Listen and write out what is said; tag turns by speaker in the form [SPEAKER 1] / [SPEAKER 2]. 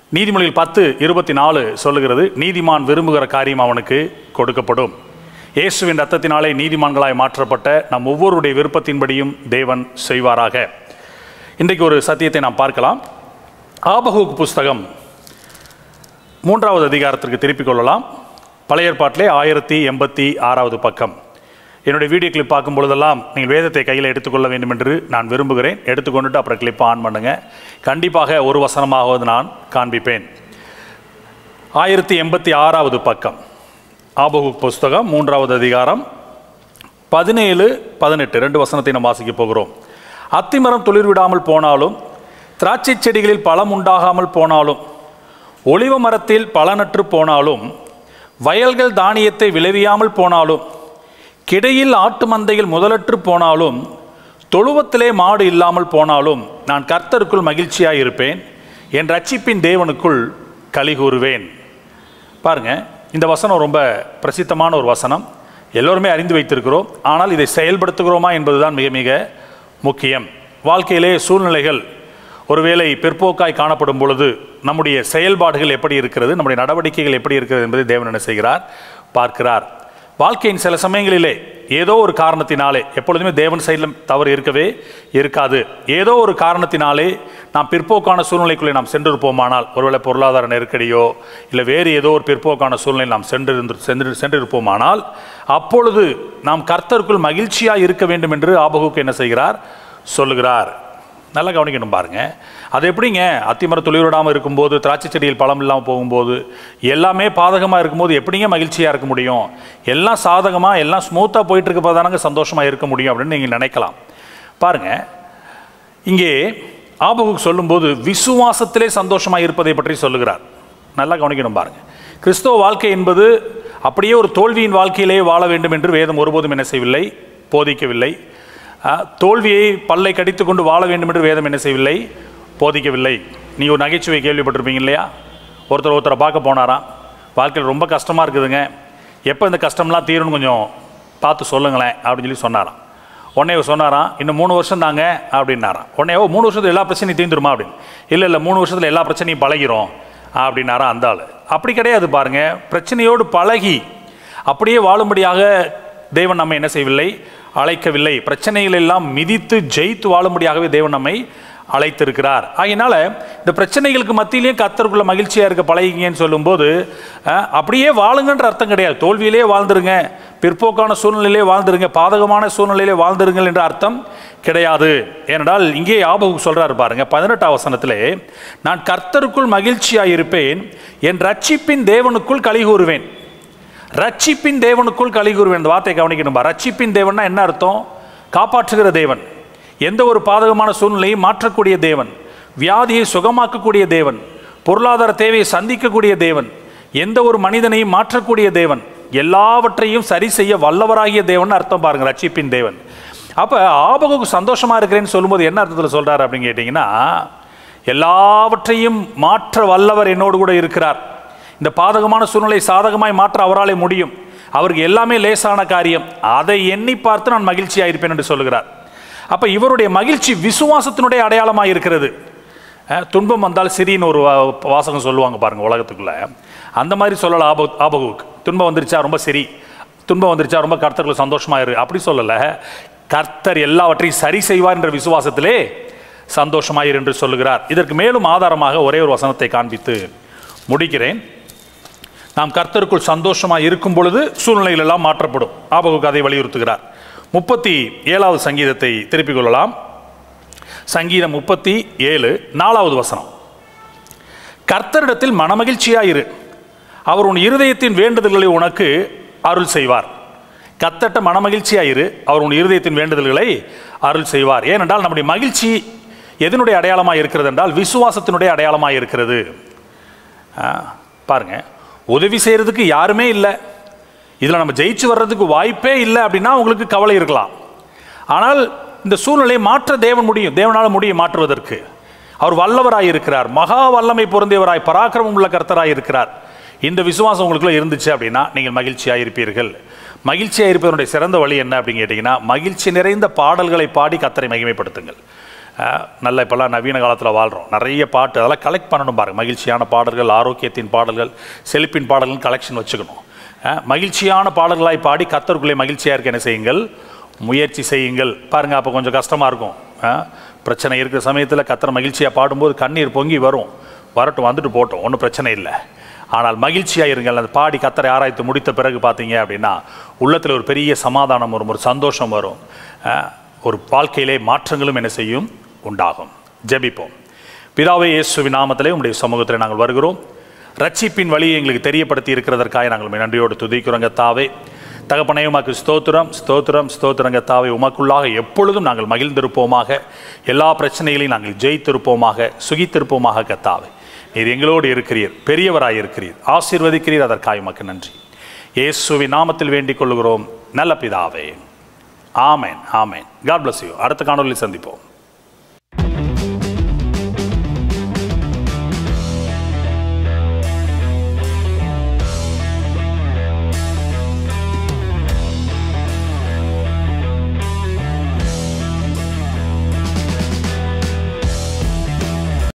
[SPEAKER 1] நீதிமொழியில் பத்து இருபத்தி நாலு சொல்லுகிறது நீதிமான் விரும்புகிற காரியம் அவனுக்கு கொடுக்கப்படும் இயேசுவின் ரத்தத்தினாலே நீதிமான்களாய் மாற்றப்பட்ட நம் ஒவ்வொருடைய விருப்பத்தின்படியும் தேவன் செய்வாராக இன்றைக்கு ஒரு சத்தியத்தை நாம் பார்க்கலாம் ஆபகூக் புஸ்தகம் மூன்றாவது அதிகாரத்திற்கு திருப்பிக் கொள்ளலாம் பழைய ஏற்பாட்டிலே ஆயிரத்தி எண்பத்தி ஆறாவது பக்கம் என்னுடைய வீடியோ கிளிப் பார்க்கும் பொழுதெல்லாம் நீங்கள் வேதத்தை கையில் எடுத்துக்கொள்ள வேண்டும் என்று நான் விரும்புகிறேன் எடுத்துக்கொண்டுட்டு அப்புறம் கிளிப்பை ஆன் பண்ணுங்க கண்டிப்பாக ஒரு வசனமாவது நான் காண்பிப்பேன் ஆயிரத்தி எண்பத்தி ஆறாவது பக்கம் ஆபகுக் புஸ்தகம் மூன்றாவது அதிகாரம் பதினேழு பதினெட்டு ரெண்டு வசனத்தை நாம் வாசிக்க போகிறோம் அத்திமரம் துளிர்விடாமல் போனாலும் திராட்சை செடிகளில் பழம் உண்டாகாமல் போனாலும் ஒளிவ மரத்தில் பலனற்று போனாலும் வயல்கள் தானியத்தை விளைவியாமல் போனாலும் கிடையில் ஆட்டு மந்தையில் முதலற்று போனாலும் தொழுவத்திலே மாடு இல்லாமல் போனாலும் நான் கர்த்தருக்குள் மகிழ்ச்சியாக இருப்பேன் என் ரட்சிப்பின் தேவனுக்குள் களி கூறுவேன் பாருங்க இந்த வசனம் ரொம்ப பிரசித்தமான ஒரு வசனம் எல்லோருமே அறிந்து வைத்திருக்கிறோம் ஆனால் இதை செயல்படுத்துகிறோமா என்பதுதான் மிக மிக முக்கியம் வாழ்க்கையிலே சூழ்நிலைகள் ஒருவேளை பிற்போக்காய் காணப்படும் பொழுது நம்முடைய செயல்பாடுகள் எப்படி இருக்கிறது நம்முடைய நடவடிக்கைகள் எப்படி இருக்கிறது என்பதை தேவன் என்ன செய்கிறார் பார்க்கிறார் வாழ்க்கையின் சில சமயங்களிலே ஏதோ ஒரு காரணத்தினாலே எப்பொழுதுமே தேவன் சைடிலும் தவறு இருக்கவே இருக்காது ஏதோ ஒரு காரணத்தினாலே நாம் பிற்போக்கான சூழ்நிலைக்குள்ளே நாம் சென்றிருப்போமானால் ஒருவேளை பொருளாதார நெருக்கடியோ இல்லை வேறு ஏதோ ஒரு பிற்போக்கான சூழ்நிலை நாம் சென்றிருந்து சென்று சென்றிருப்போமானால் அப்பொழுது நாம் கர்த்தருக்குள் மகிழ்ச்சியாக இருக்க வேண்டும் என்று ஆபகுக்கு என்ன செய்கிறார் சொல்லுகிறார் நல்லா கவனிக்கணும் பாருங்க அது எப்படிங்க அத்திமர துளிர்விடாமல் இருக்கும்போது திராட்சை செடியில் பழம் இல்லாமல் போகும்போது எல்லாமே பாதகமாக இருக்கும்போது எப்படிங்க மகிழ்ச்சியாக இருக்க முடியும் எல்லாம் சாதகமாக எல்லாம் ஸ்மூத்தாக போயிட்டு இருக்கப்போ தானங்க சந்தோஷமாக இருக்க முடியும் அப்படின்னு நீங்கள் நினைக்கலாம் பாருங்க இங்கே ஆபகுக் சொல்லும்போது விசுவாசத்திலே சந்தோஷமாக இருப்பதை பற்றி சொல்லுகிறார் நல்லா கவனிக்கணும் பாருங்க கிறிஸ்தவ வாழ்க்கை என்பது அப்படியே ஒரு தோல்வியின் வாழ்க்கையிலே வாழ வேண்டும் என்று வேதம் ஒருபோதும் என்ன செய்யவில்லை போதிக்கவில்லை அஹ், தோல்வியை பல்லை கடித்து கொண்டு வாழ வேண்டும் என்று வேதம் என்ன செய்யவில்லை போதிக்கவில்லை நீ ஒரு நகைச்சுவை கேள்விப்பட்டிருப்பீங்க இல்லையா ஒருத்தர் ஒருத்தரை பார்க்க போனாராம் வாழ்க்கையில் ரொம்ப கஷ்டமாக இருக்குதுங்க எப்போ இந்த கஷ்டம்லாம் தீரும்னு கொஞ்சம் பார்த்து சொல்லுங்களேன் அப்படின்னு சொல்லி சொன்னாராம் உடனே இவர் சொன்னாராம் இன்னும் மூணு வருஷம் தாங்க அப்படின்னாராம் உடனே ஓ மூணு வருஷத்துல எல்லா பிரச்சனையும் தீர்ந்துருமா அப்படின்னு இல்லை இல்லை மூணு வருஷத்தில் எல்லா பிரச்சனையும் பழகிரும் அப்படின்னாராம் அந்த ஆள் அப்படி கிடையாது பாருங்க பிரச்சனையோடு பழகி அப்படியே வாழும்படியாக தேவன் நம்மை என்ன செய்யவில்லை அழைக்கவில்லை பிரச்சனைகள் எல்லாம் மிதித்து ஜெயித்து வாழும்படியாகவே தேவன் நம்மை அழைத்திருக்கிறார் ஆகையினால இந்த பிரச்சனைகளுக்கு மத்தியிலேயே கத்தருக்குள்ள மகிழ்ச்சியாக இருக்க பழகிங்கன்னு சொல்லும்போது அஹ், அப்படியே வாழுங்கன்ற அர்த்தம் கிடையாது தோல்வியிலே வாழ்ந்துருங்க பிற்போக்கான சூழ்நிலையிலே வாழ்ந்துருங்க பாதகமான சூழ்நிலையிலே வாழ்ந்துருங்கள் என்ற அர்த்தம் கிடையாது ஏனென்றால் இங்கே ஆபகு சொல்றாரு பாருங்க பதினெட்டாம் வசனத்திலே நான் கர்த்தருக்குள் மகிழ்ச்சியாக இருப்பேன் என் ரட்சிப்பின் தேவனுக்குள் களி கூறுவேன் ரட்சிப்பின் தேவனுக்குள் களி கூறுவேன் இந்த வார்த்தையை கவனிக்கணும்பா ரட்சிப்பின் தேவன்னா என்ன அர்த்தம் காப்பாற்றுகிற தேவன் எந்த ஒரு பாதகமான சூழ்நிலையும் மாற்றக்கூடிய தேவன் வியாதியை சுகமாக்கக்கூடிய தேவன் பொருளாதார தேவையை சந்திக்கக்கூடிய தேவன் எந்த ஒரு மனிதனையும் மாற்றக்கூடிய தேவன் எல்லாவற்றையும் சரி செய்ய வல்லவராகிய தேவன் அர்த்தம் பாருங்க ரட்சிப்பின் தேவன் அப்போ ஆபகுக்கு சந்தோஷமா இருக்கிறேன்னு சொல்லும்போது என்ன அர்த்தத்தில் சொல்றாரு அப்படின்னு கேட்டிங்கன்னா எல்லாவற்றையும் மாற்ற வல்லவர் என்னோடு கூட இருக்கிறார் இந்த பாதகமான சூழ்நிலை சாதகமாய் மாற்ற அவராலே முடியும் அவருக்கு எல்லாமே லேசான காரியம் அதை எண்ணி பார்த்து நான் மகிழ்ச்சியாக இருப்பேன் என்று சொல்லுகிறார் அப்ப இவருடைய மகிழ்ச்சி விசுவாசத்தினுடைய அடையாளமாக இருக்கிறது அஹ், துன்பம் வந்தால் சிறின்னு ஒரு வா- வாசகம் சொல்லுவாங்க பாருங்க உலகத்துக்குள்ள அந்த மாதிரி சொல்லல ஆப ஆபகுக் துன்பம் வந்துருச்சா ரொம்ப சரி துன்பம் வந்துருச்சா ரொம்ப கர்த்தர்கள் சந்தோஷமா இரு அப்படி சொல்லல கர்த்தர் எல்லாவற்றையும் சரி செய்வார் என்ற விசுவாசத்திலே சந்தோஷமாயிரு என்று சொல்லுகிறார் இதற்கு மேலும் ஆதாரமாக ஒரே ஒரு வசனத்தை காண்பித்து முடிக்கிறேன் நாம் கர்த்தருக்குள் சந்தோஷமாக இருக்கும் பொழுது சூழ்நிலைகள் எல்லாம் மாற்றப்படும் ஆபகுக்கு அதை வலியுறுத்துகிறார் முப்பத்தி ஏழாவது சங்கீதத்தை திருப்பிக் கொள்ளலாம் சங்கீதம் முப்பத்தி ஏழு நாலாவது வசனம் கர்த்தரிடத்தில் மனமகிழ்ச்சியாயிரு அவர் உன் இருதயத்தின் வேண்டுதல்களை உனக்கு அருள் செய்வார் கத்தட்ட மனமகிழ்ச்சியாயிரு அவர் உன் இருதயத்தின் வேண்டுதல்களை அருள் செய்வார் ஏனென்றால் நம்முடைய மகிழ்ச்சி எதனுடைய அடையாளமாக இருக்கிறது என்றால் விசுவாசத்தினுடைய அடையாளமாக இருக்கிறது ஆ, பாருங்க உதவி செய்கிறதுக்கு யாருமே இல்லை இதில் நம்ம ஜெயிச்சு வர்றதுக்கு வாய்ப்பே இல்லை அப்படின்னா உங்களுக்கு கவலை இருக்கலாம் ஆனால் இந்த சூழ்நிலையை மாற்ற தேவன் முடியும் தேவனால் முடியும் மாற்றுவதற்கு அவர் வல்லவராய் இருக்கிறார் மகா வல்லமை பொருந்தியவராய் பராக்கிரமம் உள்ள கர்த்தராய் இருக்கிறார் இந்த விசுவாசம் உங்களுக்குள்ள இருந்துச்சு அப்படின்னா நீங்கள் மகிழ்ச்சியாக இருப்பீர்கள் மகிழ்ச்சியாக இருப்பதனுடைய சிறந்த வழி என்ன அப்படின்னு கேட்டிங்கன்னா மகிழ்ச்சி நிறைந்த பாடல்களை பாடி கத்தரை மகிமைப்படுத்துங்கள் அஹ், நல்ல இப்போல்லாம் நவீன காலத்தில் வாழ்கிறோம் நிறைய பாட்டு அதெல்லாம் கலெக்ட் பண்ணணும் பாருங்க மகிழ்ச்சியான பாடல்கள் ஆரோக்கியத்தின் பாடல்கள் செழிப்பின் பாடல்கள் கலெக்ஷன் வச்சுக்கணும் அஹ், மகிழ்ச்சியான பாடல்களாய் பாடி கத்தருக்குள்ளே மகிழ்ச்சியாக இருக்க என்ன செய்யுங்கள் முயற்சி செய்யுங்கள் பாருங்க அப்போ கொஞ்சம் கஷ்டமாக இருக்கும் அஹ், பிரச்சனை இருக்கிற சமயத்தில் கத்தர் மகிழ்ச்சியாக பாடும்போது கண்ணீர் பொங்கி வரும் வரட்டும் வந்துட்டு போட்டோம் ஒன்றும் பிரச்சனை இல்லை ஆனால் மகிழ்ச்சியாக இருங்கள் அந்த பாடி கத்தரை ஆராய்த்து முடித்த பிறகு பார்த்தீங்க அப்படின்னா உள்ளத்தில் ஒரு பெரிய சமாதானம் வரும் ஒரு சந்தோஷம் வரும் அஹ், ஒரு வாழ்க்கையிலே மாற்றங்களும் என்ன செய்யும் உண்டாகும் ஜெபிப்போம் பிதாவே இயேசுவின் நாமத்திலே உம்முடைய சமூகத்தில் நாங்கள் வருகிறோம் ரட்சிப்பின் வழியை எங்களுக்கு தெரியப்படுத்தி இருக்கிறதற்காக நாங்கள் உம்மை நன்றியோடு துதிக்கிறோங்க தாவே தகப்பனே உமக்கு ஸ்தோத்திரம் ஸ்தோத்திரம் ஸ்தோத்திரங்க தாவே உமக்குள்ளாக எப்பொழுதும் நாங்கள் மகிழ்ந்திருப்போமாக எல்லா பிரச்சனைகளையும் நாங்கள் ஜெயித்திருப்போமாக சுகித்திருப்போமாக கத்தாவே நீர் எங்களோடு இருக்கிறீர் பெரியவராய் இருக்கிறீர் ஆசீர்வதிக்கிறீர் அதற்காக உமக்கு நன்றி இயேசுவின் நாமத்தில் வேண்டிக் கொள்கிறோம் நல்ல பிதாவே ஆமேன் ஆமேன் காட் bless யூ அடுத்த காணொலியில் சந்திப்போம்